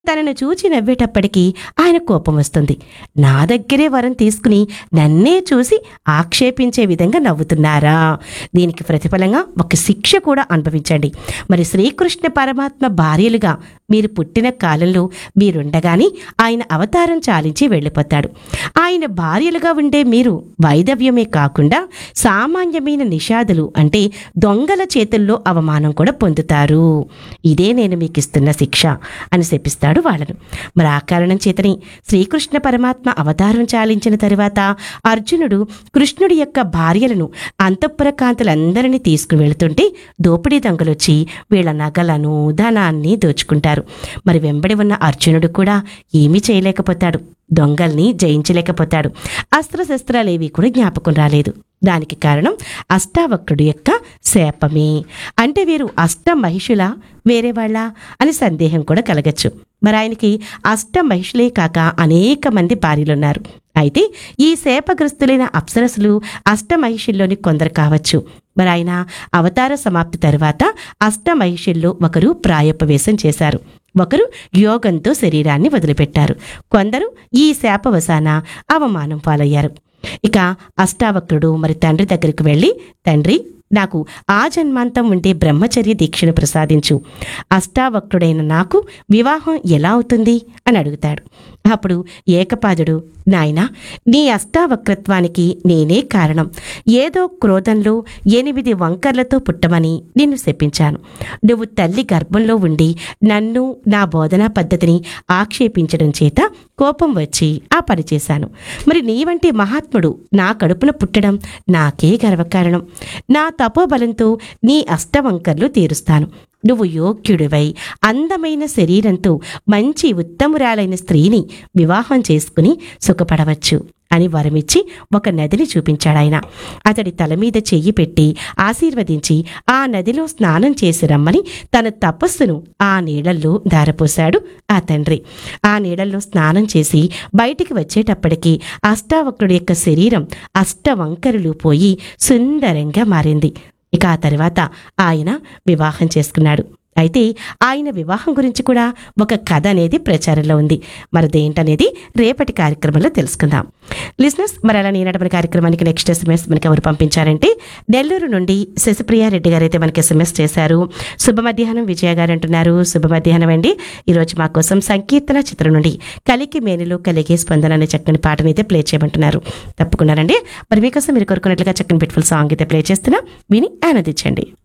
తనను చూచి నవ్వేటప్పటికీ ఆయన కోపం వస్తుంది నా దగ్గరే వరం తీసుకుని నన్నే చూసి ఆక్షేపించే విధంగా నవ్వుతున్నారా దీనికి ప్రతిఫలంగా ఒక శిక్ష కూడా అనుభవించండి మరి శ్రీకృష్ణ పరమాత్మ భార్యలుగా మీరు పుట్టిన కాలంలో మీరుండగానే ఆయన అవతారం చాలించి వెళ్ళిపోతాడు ఆయన భార్యలుగా ఉండే మీరు వైదవ్యమే కాకుండా సామాన్యమైన నిషాదులు అంటే దొంగల చేతుల్లో అవమానం కూడా పొందుతారు ఇదే నేను మీకు ఇస్తున్న శిక్ష అని శపిస్తాడు వాళ్ళను మరి ఆ కారణం చేతని శ్రీకృష్ణ పరమాత్మ అవతారం చాలించిన తరువాత అర్జునుడు కృష్ణుడి యొక్క భార్యలను అంతఃపుర కాంతులందరినీ తీసుకుని వెళుతుంటే దోపిడీ దొంగలొచ్చి వీళ్ళ నగలను ధనాన్ని దోచుకుంటారు మరి వెంబడి ఉన్న అర్జునుడు కూడా ఏమీ చేయలేకపోతాడు దొంగల్ని జయించలేకపోతాడు అస్త్రశస్త్రాలేవి కూడా జ్ఞాపకం రాలేదు దానికి కారణం అష్టావక్రుడు యొక్క శాపమే అంటే వీరు అష్ట మహిషుల వేరే వాళ్ళ అని సందేహం కూడా కలగచ్చు మరి ఆయనకి అష్ట మహిషులే కాక అనేక మంది భార్యలున్నారు అయితే ఈ శాపగ్రస్తులైన అప్సరసులు అష్టమహిషుల్లోని కొందరు కావచ్చు మరి ఆయన అవతార సమాప్తి తరువాత అష్టమహిషుల్లో ఒకరు ప్రాయోపవేశం చేశారు ఒకరు యోగంతో శరీరాన్ని వదిలిపెట్టారు కొందరు ఈ శాపవశాన అవమానం పాలయ్యారు ఇక అష్టావక్రుడు మరి తండ్రి దగ్గరికి వెళ్ళి తండ్రి నాకు ఆ జన్మాంతం ఉండే బ్రహ్మచర్య దీక్షను ప్రసాదించు అష్టావక్రుడైన నాకు వివాహం ఎలా అవుతుంది అని అడుగుతాడు అప్పుడు ఏకపాదుడు నాయనా నీ అష్టావక్రత్వానికి నేనే కారణం ఏదో క్రోధంలో ఎనిమిది వంకర్లతో పుట్టమని నిన్ను శపించాను నువ్వు తల్లి గర్భంలో ఉండి నన్ను నా బోధనా పద్ధతిని ఆక్షేపించడం చేత కోపం వచ్చి ఆ పని చేశాను మరి నీ వంటి మహాత్ముడు నా కడుపున పుట్టడం నాకే గర్వకారణం నా తపోబలంతో నీ అష్టవంకర్లు తీరుస్తాను నువ్వు యోగ్యుడివై అందమైన శరీరంతో మంచి ఉత్తమురాలైన స్త్రీని వివాహం చేసుకుని సుఖపడవచ్చు అని వరమిచ్చి ఒక నదిని చూపించాడాయన అతడి తల మీద చెయ్యి పెట్టి ఆశీర్వదించి ఆ నదిలో స్నానం చేసి రమ్మని తన తపస్సును ఆ నీళ్ళల్లో ధారపోశాడు ఆ తండ్రి ఆ నీళ్ళల్లో స్నానం చేసి బయటికి వచ్చేటప్పటికి అష్టావక్రుడి యొక్క శరీరం అష్టవంకరులు పోయి సుందరంగా మారింది ఇక ఆ తర్వాత ఆయన వివాహం చేసుకున్నాడు అయితే ఆయన వివాహం గురించి కూడా ఒక కథ అనేది ప్రచారంలో ఉంది మరి దేంటనేది రేపటి కార్యక్రమంలో తెలుసుకుందాం లిజినెస్ మరి అలా నేనటువంటి కార్యక్రమానికి నెక్స్ట్ ఎస్ఎంఎస్ మనకి ఎవరు పంపించారంటే నెల్లూరు నుండి శశిప్రియ రెడ్డి గారు అయితే మనకి ఎస్ఎంఎస్ చేశారు శుభ మధ్యాహ్నం విజయ గారు అంటున్నారు శుభ మధ్యాహ్నం అండి ఈరోజు మా కోసం సంకీర్తన చిత్రం నుండి కలికి మేనిలో కలిగే స్పందన అనే చక్కని పాటను అయితే ప్లే చేయమంటున్నారు తప్పకుండానండి మరి మీకోసం మీరు కోరుకున్నట్లుగా చక్కని బ్యూటిఫుల్ సాంగ్ అయితే ప్లే చేస్తున్నా విని ఆనందించండి